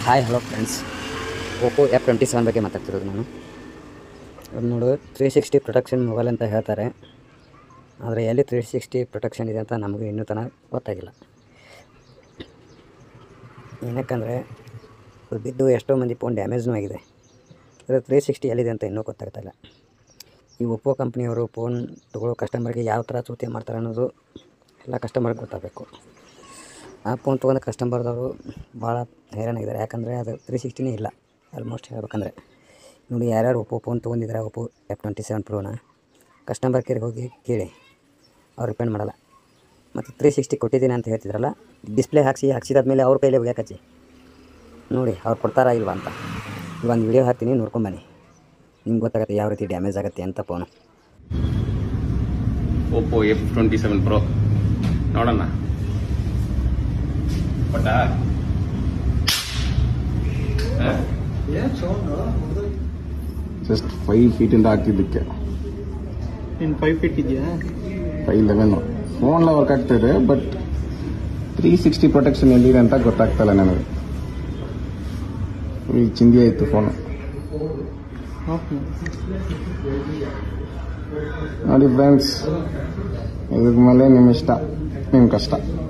hi hello friends Oppo F twenty seven ಬಗ್ಗೆ ಮಾತಾಡ್ತಿರೋದು ನಾನು ಅದು ನೋಡು ತ್ರೀ ಸಿಕ್ಸ್ಟಿ ಪ್ರೊಟೆಕ್ಷನ್ ಮೊಬೈಲ್ ಅಂತ ಹೇಳ್ತಾರೆ ಆದರೆ ಎಲ್ಲಿ ತ್ರೀ ಸಿಕ್ಸ್ಟಿ ಪ್ರೊಟೆಕ್ಷನ್ ಇದೆ ಅಂತ ನಮಗೆ ಇನ್ನೂ ತನಕ ಗೊತ್ತಾಗಿಲ್ಲ ಏನಕ್ಕಂದರೆ ಅದು ಬಿದ್ದು ಎಷ್ಟೋ ಮಂದಿ ಫೋನ್ ಡ್ಯಾಮೇಜ್ನೂ ಆಗಿದೆ ಆದರೆ ತ್ರೀ ಸಿಕ್ಸ್ಟಿ ಎಲ್ಲಿದೆ ಅಂತ ಇನ್ನೂ ಗೊತ್ತಾಗ್ತಾ ಇಲ್ಲ ಈ ಒಪ್ಪೋ ಕಂಪ್ನಿಯವರು ಫೋನ್ ತೊಗೊಳ್ಳೋ ಕಸ್ಟಮರ್ಗೆ ಯಾವ ಥರ ಚೂತಿ ಮಾಡ್ತಾರೆ ಅನ್ನೋದು ಎಲ್ಲ ಕಸ್ಟಮರ್ಗೆ ಗೊತ್ತಾಗಬೇಕು ಆ ಫೋನ್ ತೊಗೊಂಡ ಕಸ್ಟಮರ್ದವರು ಭಾಳ ಹೈರಾಣಾಗಿದ್ದಾರೆ ಯಾಕಂದರೆ ಅದು ತ್ರೀ ಸಿಕ್ಸ್ಟಿನೇ ಇಲ್ಲ ಆಲ್ಮೋಸ್ಟ್ ಹೇಳ್ಬೇಕಂದ್ರೆ ನೋಡಿ ಯಾರ್ಯಾರು ಒಪ್ಪೋ ಫೋನ್ ತೊಗೊಂಡಿದ್ದಾರೆ ಒಪ್ಪೋ ಎಫ್ ಟ್ವೆಂಟಿ ಸೆವೆನ್ ಪ್ರೋನ ಕಸ್ಟಮರ್ ಕೇರ್ಗೆ ಹೋಗಿ ಕೇಳಿ ಅವ್ರು ರಿಪೇರ್ ಮಾಡಲ್ಲ ಮತ್ತು ತ್ರೀ ಸಿಕ್ಸ್ಟಿ ಕೊಟ್ಟಿದ್ದೀನಿ ಅಂತ ಹೇಳ್ತಿದ್ರಲ್ಲ ಡಿಸ್ಪ್ಲೇ ಹಾಕ್ಸಿ ಹಾಕ್ಸಿದಾದ್ಮೇಲೆ ಅವ್ರ ಕೈಲೇ ಹೋಗ್ಯಾಕಚ್ಚಿ ನೋಡಿ ಅವ್ರು ಕೊಡ್ತಾರಾ ಇಲ್ವಾ ಅಂತ ಒಂದು ವಿಡಿಯೋ ಹಾಕ್ತೀನಿ ನೋಡ್ಕೊಂಬನ್ನಿ ನಿಮ್ಗೆ ಗೊತ್ತಾಗುತ್ತೆ ಯಾವ ರೀತಿ ಡ್ಯಾಮೇಜ್ ಆಗುತ್ತೆ ಅಂತ phone Oppo F twenty seven pro ನೋಡೋಣ ಬಟ್ ಜಸ್ಟ್ ಫೈವ್ ಫೀಟಿಂದ ಹಾಕ್ತಿದ್ದಕ್ಕೆ ಇನ್ ಫೈವ್ ಫೀಟ್ ಇದೆಯಾ ಫೈವ್ ಲೆವೆನ್ ಫೋನ್ಲ ವರ್ಕ್ ಆಗ್ತಾ ಇದೆ ಬಟ್ ತ್ರೀ ಸಿಕ್ಸ್ಟಿ ಪ್ರೊಟೆಕ್ಷನ್ ಎಲ್ಲಿದೆ ಅಂತ ಗೊತ್ತಾಗ್ತಲ್ಲ ನನಗೆ ಫುಲ್ ಚಿಂದಿ ಆಯಿತು ಫೋನು ನೋಡಿ ಫ್ರೆಂಡ್ಸ್ ಇದ್ರ ಮೇಲೆ ನಿಮ್ಮ ಇಷ್ಟ ನಿಮ್ಮ ಕಷ್ಟ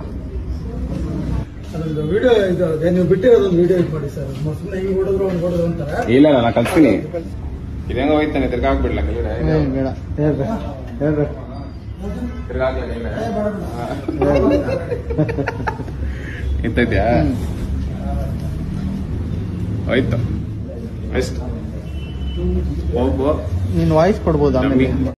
ಅದೊಂದು ವಿಡಿಯೋ ಇದು ಅದೇ ನೀವು ಬಿಟ್ಟಿರೋದೊಂದು ವಿಡಿಯೋ ಇದು ಮಾಡಿ ಸರ್ ಸುಮ್ಮನೆ ಈಗ ಹೊಡೆದ್ರು ಒಂದು ಹೊಡೆದ್ರು ಅಂತಾರೆ ಇಲ್ಲ ನಾ ಕಲ್ತೀನಿ ಇದಂಗ ಹೋಯ್ತಾನೆ ತಿರ್ಗಾ ಹಾಕ್ಬಿಡ್ಲ ಕೈಲೇ ಬೇಡ ಹೇಳ್ರಿ ಹೇಳ್ರಿ ತಿರ್ಗಾ ಹಾಕ್ಲ ಕೈಲೇ ಇಂತೈತ್ಯಾ ಹೋಯ್ತು ಎಷ್ಟು ಓಪೋ ನೀನು ವಾಯ್ಸ್ ಕೊಡ್ಬೋದು ಆಮೇಲೆ ನಮ್ಗೆ